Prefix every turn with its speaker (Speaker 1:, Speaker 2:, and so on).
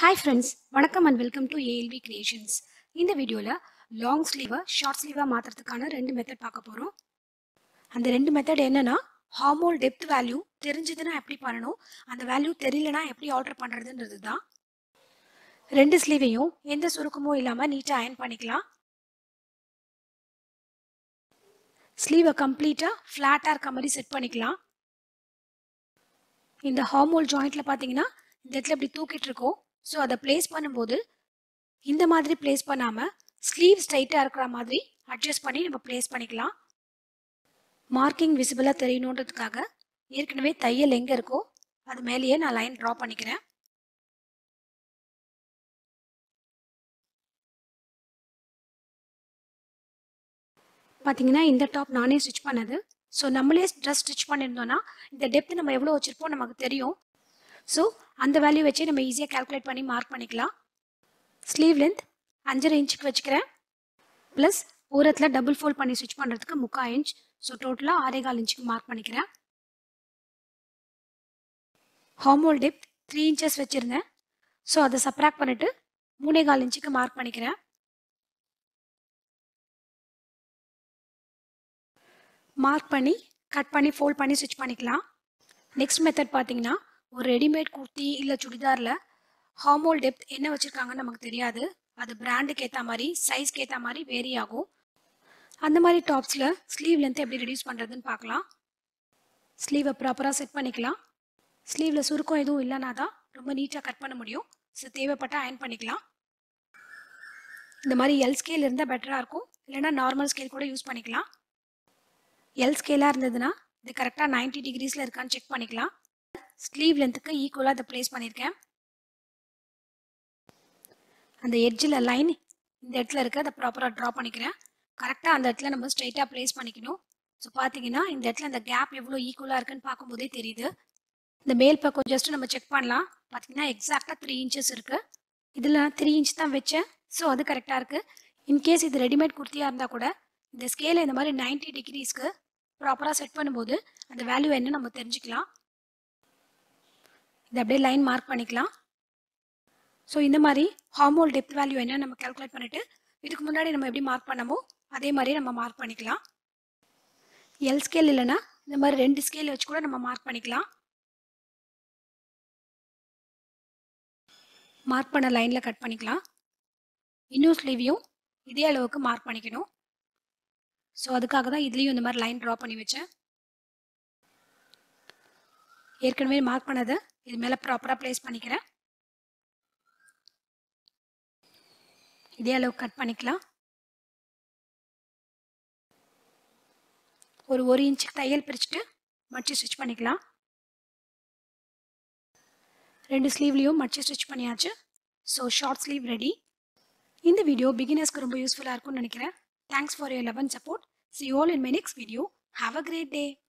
Speaker 1: hi friends வணக்கம் and welcome to ALV creations இந்த வீடியோவில் லாங் ஸ்லீவை ஷார்ட் ஸ்லீவாக மாற்றுறதுக்கான ரெண்டு மெத்தட் பார்க்க போகிறோம் அந்த ரெண்டு மெத்தட் என்னன்னா ஹார்மோல் டெப்த் வேல்யூ தெரிஞ்சதுன்னா எப்படி பண்ணணும் அந்த வேல்யூ தெரியலனா எப்படி ஆல்டர் பண்ணுறதுன்றது தான் ரெண்டு ஸ்லீவையும் எந்த சுருக்கமும் இல்லாமல் நீட்டாக அயன் பண்ணிக்கலாம் ஸ்லீவை கம்ப்ளீட்டாக ஃப்ளாட்டாக இருக்க மாதிரி செட் பண்ணிக்கலாம் இந்த ஹார்மோல் ஜாயிண்ட்டில் பார்த்தீங்கன்னா இந்த இடத்துல இப்படி தூக்கிட்டு இருக்கோம் ஸோ அதை பிளேஸ் பண்ணும்போது இந்த மாதிரி பிளேஸ் பண்ணாமல் ஸ்லீவ் ஸ்ட்ரைட்டாக இருக்கிற மாதிரி அட்ஜஸ்ட் பண்ணி நம்ம பிளேஸ் பண்ணிக்கலாம் மார்க்கிங் விசிபிளாக தெரியணுன்றதுக்காக ஏற்கனவே தையல் எங்கே இருக்கோ அது மேலேயே நான் லைன் ட்ரா பண்ணிக்கிறேன் பார்த்தீங்கன்னா இந்த டாப் நானே ஸ்டிச் பண்ணது ஸோ நம்மளே ட்ரெஸ் ஸ்டிச் பண்ணியிருந்தோன்னா இந்த டெப்த் நம்ம எவ்வளோ வச்சுருப்போம் நமக்கு தெரியும் ஸோ அந்த வேல்யூ வச்சு நம்ம ஈஸியாக கால்குலேட் பண்ணி மார்க் பண்ணிக்கலாம் ஸ்லீவ் லென்த் அஞ்சரை இன்ச்சுக்கு வச்சுக்கிறேன் ப்ளஸ் ஓரத்தில் டபுள் ஃபோல்ட் பண்ணி ஸ்டிச் பண்ணுறதுக்கு முக்கால் இன்ச் ஸோ டோட்டலாக ஆறேகால் இன்ச்சுக்கு மார்க் பண்ணிக்கிறேன் ஹார்மோல் டெப்த் த்ரீ இன்ச்சஸ் வச்சுருந்தேன் ஸோ அதை சப்ராக்ட் பண்ணிவிட்டு மூணே கால் இன்ச்சுக்கு மார்க் பண்ணிக்கிறேன் மார்க் பண்ணி கட் பண்ணி ஃபோல்ட் பண்ணி ஸ்டிச் பண்ணிக்கலாம் நெக்ஸ்ட் மெத்தட் பார்த்தீங்கன்னா ஒரு ரெடிமேட் குர்த்தி இல்லை சுடிதாரில் ஹார்மோல் டெப்த் என்ன வச்சுருக்காங்கன்னு நமக்கு தெரியாது அது பிராண்டுக்கு ஏற்ற மாதிரி சைஸ்க்கு ஏற்ற மாதிரி வேரி ஆகும் அந்த மாதிரி டாப்ஸில் ஸ்லீவ் லென்த் எப்படி ரெடியூஸ் பண்ணுறதுன்னு பார்க்கலாம் ஸ்லீவை ப்ராப்பராக செட் பண்ணிக்கலாம் ஸ்லீவில் சுருக்கம் எதுவும் இல்லைனா தான் ரொம்ப நீட்டாக கட் பண்ண முடியும் ஸோ தேவைப்பட்டால் அயன் பண்ணிக்கலாம் இந்த மாதிரி எல் ஸ்கேல் இருந்தால் பெட்டராக இருக்கும் இல்லைனா நார்மல் ஸ்கேல் கூட யூஸ் பண்ணிக்கலாம் எல் ஸ்கேலாக இருந்ததுன்னா இது கரெக்டாக நைன்டி டிகிரிஸில் இருக்கான்னு செக் பண்ணிக்கலாம் ஸ்லீவ் லென்த்துக்கு ஈக்குவலாக இதை ப்ளேஸ் பண்ணியிருக்கேன் அந்த எட்ஜில் லைன் இந்த இடத்துல இருக்க அதை ப்ராப்பராக ட்ரா பண்ணிக்கிறேன் கரெக்டாக அந்த இடத்துல நம்ம ஸ்ட்ரைட்டாக ப்ளேஸ் பண்ணிக்கணும் ஸோ பார்த்தீங்கன்னா இந்த இடத்துல இந்த கேப் எவ்வளோ ஈக்குவலாக இருக்குன்னு பார்க்கும்போதே தெரியுது இந்த மேல் பக்கம் ஜஸ்ட் நம்ம செக் பண்ணலாம் பார்த்தீங்கன்னா எக்ஸாக்டாக த்ரீ இன்ச்சஸ் இருக்குது இதில் த்ரீ இன்ச் தான் வச்சேன் ஸோ அது கரெக்டாக இருக்குது இன்கேஸ் இது ரெடிமேட் குர்த்தியாக இருந்தால் கூட இந்த ஸ்கேலை இந்த மாதிரி நைன்டி டிகிரிஸ்க்கு ப்ராப்பராக செட் பண்ணும்போது அந்த வேல்யூ என்ன நம்ம தெரிஞ்சுக்கலாம் இதை அப்படியே லைன் மார்க் பண்ணிக்கலாம் ஸோ இந்த மாதிரி ஹார்மோல் டெப்த் வேல்யூ என்ன நம்ம கால்குலேட் பண்ணிவிட்டு இதுக்கு முன்னாடி நம்ம எப்படி மார்க் பண்ணமோ அதே மாதிரி நம்ம மார்க் பண்ணிக்கலாம் எல் ஸ்கேல் இல்லைன்னா இந்த மாதிரி ரெண்டு ஸ்கேல் வச்சு கூட நம்ம மார்க் பண்ணிக்கலாம் மார்க் பண்ண லைனில் கட் பண்ணிக்கலாம் இன்னும் ஸ்லீவையும் இதே அளவுக்கு மார்க் பண்ணிக்கணும் ஸோ அதுக்காக தான் இதுலேயும் இந்த மாதிரி லைன் ட்ரா பண்ணி வச்சேன் ஏற்கனவே மார்க் பண்ணதை இது மேலே ப்ராப்பராக ப்ளேஸ் பண்ணிக்கிறேன் இதே அளவுக்கு கட் பண்ணிக்கலாம் ஒரு ஒரு இன்ச்சுக்கு தையல் பிரிச்சுட்டு மடிச்சு ஸ்டிச் பண்ணிக்கலாம் ரெண்டு ஸ்லீவ்லேயும் மடிச்சு ஸ்டிச் பண்ணியாச்சு ஸோ ஷார்ட் ஸ்லீவ் ரெடி இந்த வீடியோ பிகினர்ஸ்க்கு ரொம்ப யூஸ்ஃபுல்லாக இருக்கும்னு நினைக்கிறேன் thanks for your love and support see all in my next video have a great day